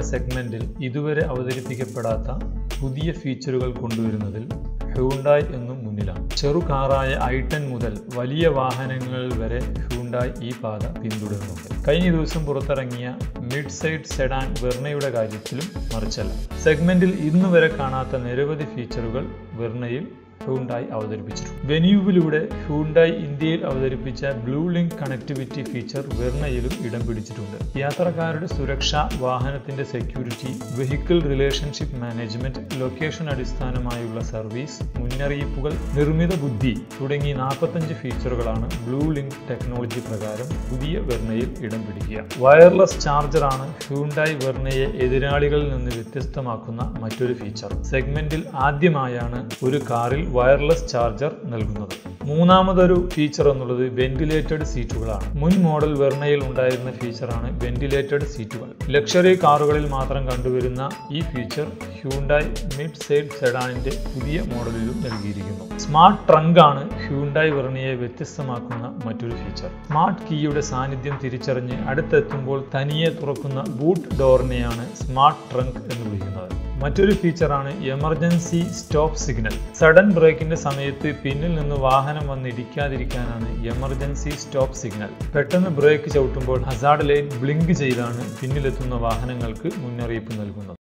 കാറുകളുടെ സെഗ്മെന്റിൽ ഇതുവരെ അവതരിപ്പിക്കപ്പെടാത്ത പുതിയ ഫീച്ചറുകൾ കൊണ്ടുവരുന്നതിൽ ഹ്യൂണ്ടായ് എന്നും മുന്നിലാണ് ചെറു കാറായ ഐ ടെൻ മുതൽ വലിയ വാഹനങ്ങൾ വരെ ഹ്യൂണ്ടായ് ഈ പാത പിന്തുടരുന്നുണ്ട് കഴിഞ്ഞ ദിവസം പുറത്തിറങ്ങിയ മിഡ് സൈഡ് സെഡാൻ വെർണയുടെ കാര്യത്തിലും മറിച്ചല്ല സെഗ്മെന്റിൽ ഇന്നു വരെ കാണാത്ത നിരവധി ഫീച്ചറുകൾ വെർണയിൽ ഹ്യൂണ്ടായി അവതരിപ്പിച്ചിട്ടുണ്ട് വെന്യൂവിലൂടെ ഹ്യൂണ്ടായി ഇന്ത്യയിൽ അവതരിപ്പിച്ച ബ്ലൂ ലിങ്ക് കണക്ടിവിറ്റി ഫീച്ചർ വെർണയിലും ഇടം പിടിച്ചിട്ടുണ്ട് യാത്രക്കാരുടെ സുരക്ഷ വാഹനത്തിന്റെ security vehicle relationship management location അടിസ്ഥാനമായുള്ള സർവീസ് മുന്നറിയിപ്പുകൾ നിർമ്മിത ബുദ്ധി തുടങ്ങി നാൽപ്പത്തഞ്ച് ഫീച്ചറുകളാണ് ബ്ലൂ ലിങ്ക് ടെക്നോളജി പ്രകാരം പുതിയ വെർണയിൽ ഇടം പിടിക്കുക വയർലെസ് ചാർജറാണ് ഹ്യൂണ്ടായി വെർണയെ എതിരാളികളിൽ നിന്ന് വ്യത്യസ്തമാക്കുന്ന മറ്റൊരു ഫീച്ചർ സെഗ്മെന്റിൽ ആദ്യമായാണ് ഒരു കാറിൽ വയർലെസ് ചാർജർ നൽകുന്നത് മൂന്നാമതൊരു ഫീച്ചർ എന്നുള്ളത് വെന്റിലേറ്റഡ് സീറ്റുകളാണ് മുൻ മോഡൽ വെർണയിൽ ഉണ്ടായിരുന്ന ഫീച്ചറാണ് വെന്റിലേറ്റഡ് സീറ്റുകൾ ലക്ഷറി കാറുകളിൽ മാത്രം കണ്ടുവരുന്ന ഈ ഫീച്ചർ ഹ്യൂണ്ടായി മിഡ് സൈഡ് സെഡാനിന്റെ പുതിയ മോഡലിലും നൽകിയിരിക്കുന്നു സ്മാർട്ട് ട്രങ്ക് ആണ് ഹ്യൂണ്ടായി വെർണയെ വ്യത്യസ്തമാക്കുന്ന മറ്റൊരു ഫീച്ചർ സ്മാർട്ട് കീയുടെ സാന്നിധ്യം തിരിച്ചറിഞ്ഞ് അടുത്തെത്തുമ്പോൾ തനിയെ തുറക്കുന്ന ബൂട്ട് ഡോറിനെയാണ് സ്മാർട്ട് ട്രങ്ക് എന്ന് വിളിക്കുന്നത് മറ്റൊരു ഫീച്ചറാണ് എമർജൻസി സ്റ്റോപ്പ് സിഗ്നൽ സഡൻ ബ്രേക്കിന്റെ സമയത്ത് പിന്നിൽ നിന്ന് വാഹനം വന്ന് ഇടിക്കാതിരിക്കാനാണ് എമർജൻസി സ്റ്റോപ്പ് സിഗ്നൽ പെട്ടെന്ന് ബ്രേക്ക് ചവിട്ടുമ്പോൾ ഹസാർഡ് ലൈറ്റ് ബ്ലിങ്ക് ചെയ്താണ് പിന്നിലെത്തുന്ന വാഹനങ്ങൾക്ക് മുന്നറിയിപ്പ് നൽകുന്നത്